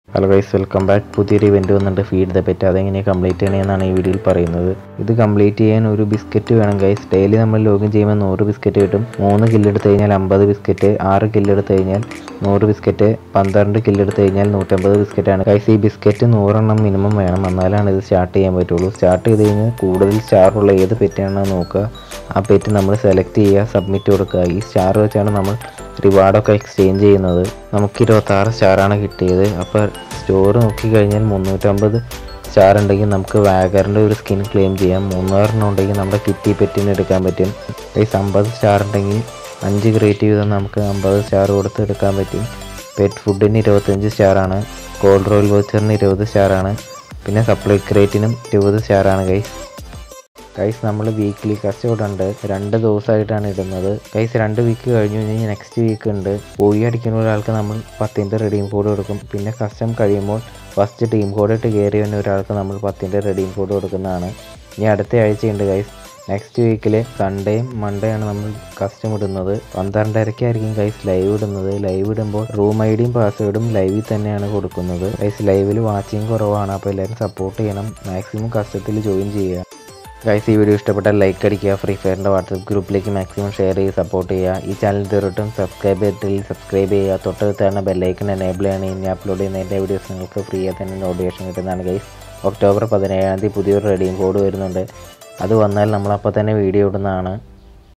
hello guys welcome back പുതിയൊരു event വന്നിട്ട് feed the pet അതെങ്ങനെ കംപ്ലീറ്റ് ചെയ്യണമെന്നാണ് ഈ വീഡിയോയിൽ പറയുന്നത് ഇത് കംപ്ലീറ്റ് ചെയ്യാൻ ഒരു ബിസ്ക്കറ്റ് വേണം ഗൈസ് ഡെയിലി നമ്മൾ ലോഗിൻ ചെയ്യുമ്പോൾ നൂറ് ബിസ്ക്കറ്റ് കിട്ടും മൂന്ന് കില്ലെടുത്ത് കഴിഞ്ഞാൽ അമ്പത് ബിസ്ക്കറ്റ് ആറ് കില്ലെടുത്ത് കഴിഞ്ഞാൽ നൂറ് ബിസ്ക്കറ്റ് പന്ത്രണ്ട് കില്ലെടുത്ത് കഴിഞ്ഞാൽ നൂറ്റമ്പത് ബിസ്ക്കറ്റാണ് ഗൈസ് ഈ ബിസ്ക്കറ്റ് നൂറെണ്ണം മിനിമം വേണം എന്നാലാണ് ഇത് സ്റ്റാർട്ട് ചെയ്യാൻ പറ്റുള്ളൂ സ്റ്റാർട്ട് ചെയ്ത് കഴിഞ്ഞാൽ കൂടുതൽ സ്റ്റാറുള്ള ഏത് പെറ്റാണെന്ന് നോക്കുക ആ പെറ്റ് നമ്മൾ സെലക്ട് ചെയ്യുക സബ്മിറ്റ് കൊടുക്കുക ഈ സ്റ്റാർ വെച്ചാണ് നമ്മൾ റിവാർഡൊക്കെ എക്സ്ചേഞ്ച് ചെയ്യുന്നത് നമുക്ക് ഇരുപത്താറ് സ്റ്റാറാണ് കിട്ടിയത് അപ്പോൾ സ്റ്റോർ നോക്കിക്കഴിഞ്ഞാൽ മുന്നൂറ്റമ്പത് സ്റ്റാർ ഉണ്ടെങ്കിൽ നമുക്ക് വാഗറിൻ്റെ ഒരു സ്കിൻ ക്ലെയിം ചെയ്യാം മൂന്നാറെണ്ണം ഉണ്ടെങ്കിൽ നമ്മുടെ കിറ്റി പെറ്റിന് എടുക്കാൻ പറ്റും ഗൈസ് അമ്പത് സ്റ്റാർ ഉണ്ടെങ്കിൽ അഞ്ച് ക്രിയേറ്റ് ചെയ്താൽ നമുക്ക് അമ്പത് സ്റ്റാർ കൊടുത്ത് എടുക്കാൻ പറ്റും പെറ്റ് ഫുഡിന് ഇരുപത്തഞ്ച് സ്റ്റാറാണ് കോൾഡ് റോയിൽ വോച്ചറിന് ഇരുപത് സ്റ്റാറാണ് പിന്നെ സപ്ലൈ ക്രേറ്റിനും ഇരുപത് സ്റ്റാറാണ് ഗൈസ് ഗൈസ് നമ്മൾ വീക്ക്ലി കസ്റ്റമർ ഉണ്ട് രണ്ട് ദിവസമായിട്ടാണ് ഇടുന്നത് ഗൈസ് രണ്ട് വീക്ക് കഴിഞ്ഞു കഴിഞ്ഞാൽ നെക്സ്റ്റ് വീക്ക് ഉണ്ട് പോയി അടിക്കുന്ന ഒരാൾക്ക് നമ്മൾ പത്തിൻ്റെ റെഡീം കോഡ് കൊടുക്കും പിന്നെ കസ്റ്റം കഴിയുമ്പോൾ ഫസ്റ്റ് ടീം കോഡ് ഇട്ട് കയറി വന്ന ഒരാൾക്ക് നമ്മൾ പത്തിൻ്റെ റെഡീം കോഡ് കൊടുക്കുന്നതാണ് ഇനി അടുത്ത ആഴ്ചയുണ്ട് ഗൈസ് നെക്സ്റ്റ് വീക്കിൽ സൺഡേയും മൺഡേ ആണ് നമ്മൾ കസ്റ്റം ഇടുന്നത് പന്ത്രണ്ടരയ്ക്കായിരിക്കും ഗൈസ് ലൈവ് ഇടുന്നത് ലൈവ് ഇടുമ്പോൾ റൂം ഐ ഡിയും പാസ്വേഡും ലൈവിൽ തന്നെയാണ് കൊടുക്കുന്നത് ഗൈസ് ലൈവിൽ വാച്ചിങ് കുറവാണ് അപ്പോൾ എല്ലാവരും സപ്പോർട്ട് ചെയ്യണം മാക്സിമം കസ്റ്റത്തിൽ ജോയിൻ ചെയ്യുക ഗൈസ് ഈ വീഡിയോ ഇഷ്ടപ്പെട്ടാൽ ലൈക്ക് അടിക്കുക ഫ്രീ ഫയറിൻ്റെ വാട്സപ്പ് ഗ്രൂപ്പിലേക്ക് മാക്സിമം ഷെയർ ചെയ്ത് സപ്പോർട്ട് ചെയ്യുക ഈ ചാനൽ തീർത്തും സബ്സ്ക്രൈബ് ചെയ്തിട്ടില്ലെങ്കിൽ സബ്സ്ക്രൈബ് ചെയ്യുക തൊട്ടടുത്താണ് ബെല്ലൈക്കൺ എനേബിൾ ചെയ്യണം ഇനി അപ്ലോഡ് ചെയ്യുന്ന എൻ്റെ വീഡിയോസ് നിങ്ങൾക്ക് ഫ്രീ ആയി തന്നെ നോട്ടിഫിക്കേഷൻ കിട്ടുന്നതാണ് ഗൈസ് ഒക്ടോബർ പതിനേഴാം തീയതി പുതിയൊരു റെഡീം കോഡ് വരുന്നുണ്ട് അത് വന്നാൽ നമ്മളപ്പോൾ തന്നെ വീഡിയോ ഇടുന്നതാണ്